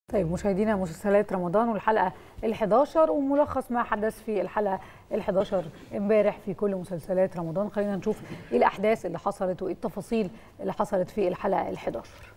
طيب مشاهدينا مسلسلات رمضان والحلقه ال11 وملخص ما حدث في الحلقه ال11 امبارح في كل مسلسلات رمضان خلينا نشوف ايه الاحداث اللي حصلت وايه التفاصيل اللي حصلت في الحلقه ال11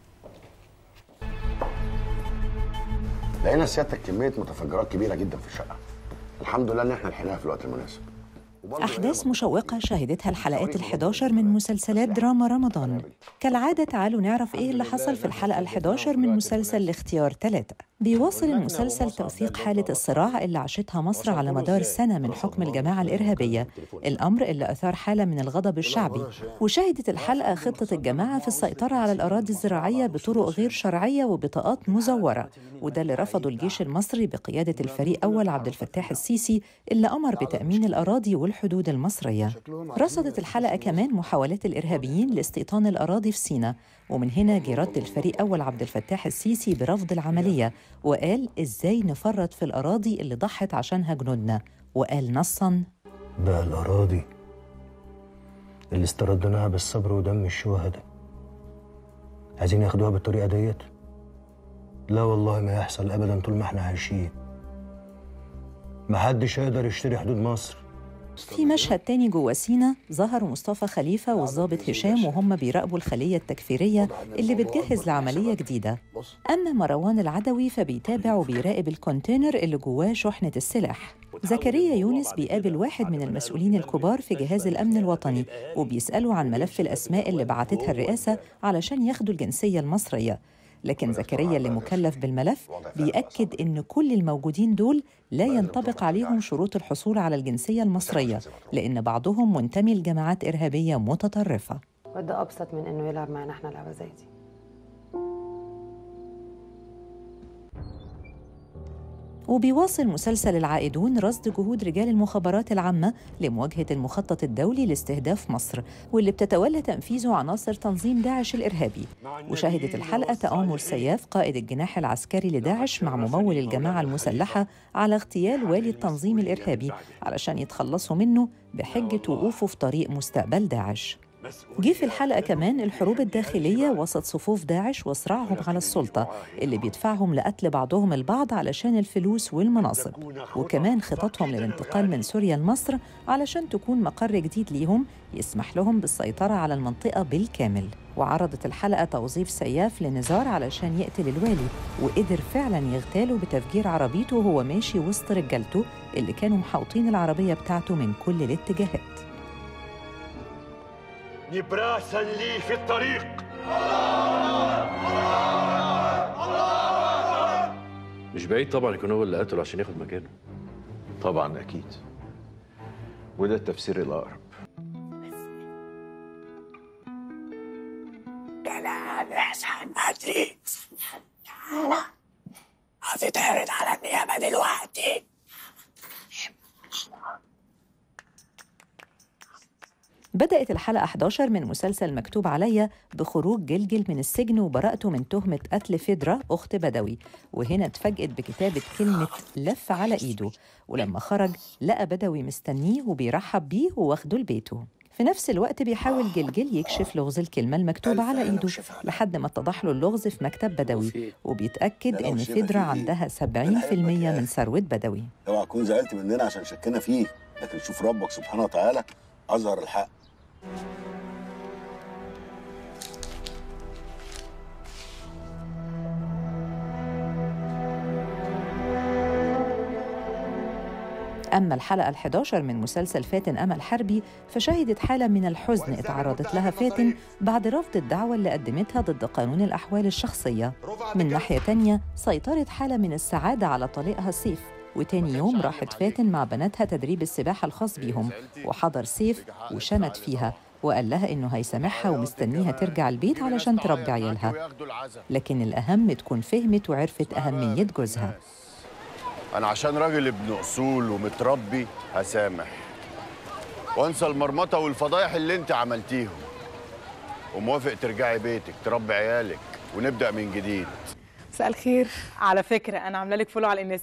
لقينا سيادتك كميه متفجرات كبيره جدا في الشقه الحمد لله ان احنا لحقناها في الوقت المناسب وبرضه أحداث مشوقة شهدتها الحلقات ال11 من مسلسلات دراما رمضان كالعادة تعالوا نعرف إيه اللي حصل في الحلقة ال11 من مسلسل الاختيار ثلاثة بيواصل المسلسل توثيق حالة الصراع اللي عاشتها مصر على مدار السنة من حكم الجماعة الإرهابية الأمر اللي أثار حالة من الغضب الشعبي وشهدت الحلقة خطة الجماعة في السيطرة على الأراضي الزراعية بطرق غير شرعية وبطاقات مزورة وده اللي رفضه الجيش المصري بقيادة الفريق أول عبد الفتاح السيسي اللي أمر بتأمين الأراضي والحدود المصرية رصدت الحلقة كمان محاولات الإرهابيين لاستيطان الأراضي في سيناء ومن هنا جه رد الفريق أول عبد الفتاح السيسي برفض العملية وقال إزاي نفرط في الأراضي اللي ضحت عشانها جنودنا وقال نصاً بقى الأراضي اللي استردناها بالصبر ودم الشهداء عايزين ياخدوها بالطريقة ديت لا والله ما يحصل أبدا طول ما احنا عايشين محدش هيقدر يشتري حدود مصر في مشهد تاني جوه سينا ظهر مصطفى خليفة والضابط هشام وهم بيراقبوا الخلية التكفيرية اللي بتجهز لعملية جديدة أما مروان العدوي فبيتابع وبيراقب الكونتينر اللي جواه شحنة السلاح زكريا يونس بيقابل واحد من المسؤولين الكبار في جهاز الأمن الوطني وبيسأله عن ملف الأسماء اللي بعتتها الرئاسة علشان ياخدوا الجنسية المصرية لكن زكريا اللي مكلف بالملف بيأكد إن كل الموجودين دول لا ينطبق عليهم شروط الحصول على الجنسية المصرية لأن بعضهم منتمي لجماعات إرهابية متطرفة وده ابسط من انه يلعب معنا احنا لعبه زي دي وبيواصل مسلسل العائدون رصد جهود رجال المخابرات العامة لمواجهة المخطط الدولي لاستهداف مصر واللي بتتولى تنفيذه عناصر تنظيم داعش الإرهابي وشهدت الحلقة تآمر سياف قائد الجناح العسكري لداعش مع ممول الجماعة المسلحة على اغتيال والي التنظيم الإرهابي علشان يتخلصوا منه بحجة وقوفه في طريق مستقبل داعش جه في الحلقة كمان الحروب الداخلية وسط صفوف داعش وصراعهم على السلطة اللي بيدفعهم لقتل بعضهم البعض علشان الفلوس والمناصب وكمان خططهم للانتقال من سوريا لمصر علشان تكون مقر جديد ليهم يسمح لهم بالسيطرة على المنطقة بالكامل وعرضت الحلقة توظيف سياف لنزار علشان يقتل الوالي وقدر فعلا يغتاله بتفجير عربيته وهو ماشي وسط رجالته اللي كانوا محاوطين العربية بتاعته من كل الاتجاهات نبراسا لي في الطريق مش بعيد طبعا يكون هو اللي قتله عشان ياخد مكانه طبعا اكيد وده التفسير الاقرب كلام احسن بدري تعالى هتتعرض على النيابه دلوقتي بدأت الحلقة 11 من مسلسل مكتوب عليا بخروج جلجل من السجن وبراءته من تهمة قتل فدرة أخت بدوي وهنا اتفاجئت بكتابة كلمة لف على إيده ولما خرج لقى بدوي مستنيه وبيرحب بيه وواخده لبيته في نفس الوقت بيحاول جلجل يكشف لغز الكلمة المكتوبة على إيده لحد ما اتضح له اللغز في مكتب بدوي وبيتأكد إن فدرة عندها 70% من ثروة بدوي اوعى تكون زعلت مننا عشان شكينا فيه لكن شوف ربك سبحانه وتعالى اظهر الحق أما الحلقة ال11 من مسلسل فاتن أمل حربي فشهدت حالة من الحزن اتعرضت لها فاتن بعد رفض الدعوة اللي قدمتها ضد قانون الأحوال الشخصية من ناحية تانية سيطرت حالة من السعادة على طليقها سيف وتاني يوم راحت فاتن مع بناتها تدريب السباحة الخاص بيهم وحضر سيف وشمت فيها وقال لها إنه هيسامحها ومستنيها ترجع البيت علشان تربي عيالها لكن الأهم تكون فهمت وعرفت أهمية جوزها انا عشان راجل ابن اصول ومتربي هسامح وانسى المرمطه والفضايح اللي انت عملتيهم وموافق ترجعي بيتك تربي عيالك ونبدا من جديد مساء الخير على فكره انا عامله لك فولو على الانستا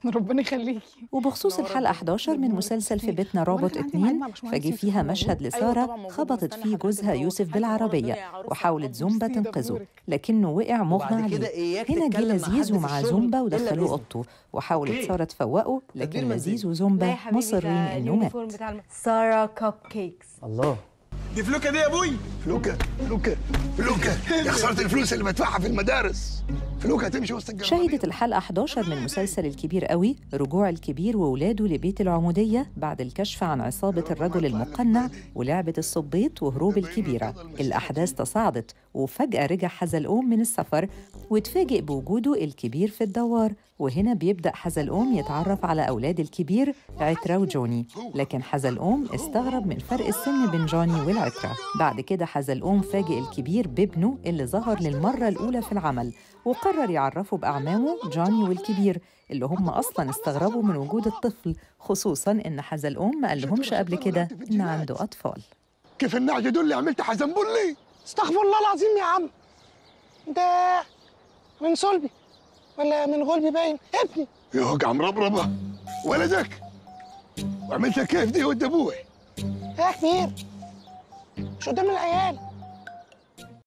ربنا يخليكي وبخصوص الحلقة 11 من مسلسل في بيتنا رابط اتنين فجي فيها مشهد لسارة خبطت فيه جوزها يوسف بالعربية وحاولت زومبا تنقذه لكنه وقع مغمى عليه هنا جه لذيذ ومع زومبا ودخلوه اوضته وحاولت سارة تفوقه لكن لذيذ وزومبا مصرين انه مات سارة كب كيكس الله دي فلوكه دي يا ابوي فلوكه فلوكه فلوكه يا خساره الفلوس اللي بدفعها في المدارس فلوكه هتمشي وسط الجرامين شهدت الحلقة 11 من مسلسل الكبير قوي رجوع الكبير وولاده لبيت العمودية بعد الكشف عن عصابة الرجل المقنع ولعبة الصبيط وهروب الكبيرة الأحداث تصاعدت وفجأة رجع حزلقوم من السفر وتفاجئ بوجوده الكبير في الدوار وهنا بيبدأ حزلقوم يتعرف على أولاد الكبير عترة وجوني لكن حزلقوم استغرب من فرق السن بين جوني والعترة بعد كده حزلقوم فاجئ الكبير بابنه اللي ظهر للمرة الأولى في العمل وقرر يعرفه بأعمامه جوني والكبير اللي هم أصلا استغربوا من وجود الطفل خصوصا إن حزلقوم ما قالهمش قبل كده إن عنده أطفال كيف النعجه دول اللي عملت حزنبلي استغفر الله العظيم يا عم ده من صلبي ولا من غلبي باين ابني يوقع مربربه ولدك وعملتها كيف دي ود ابوي يا كبير مش قدام العيال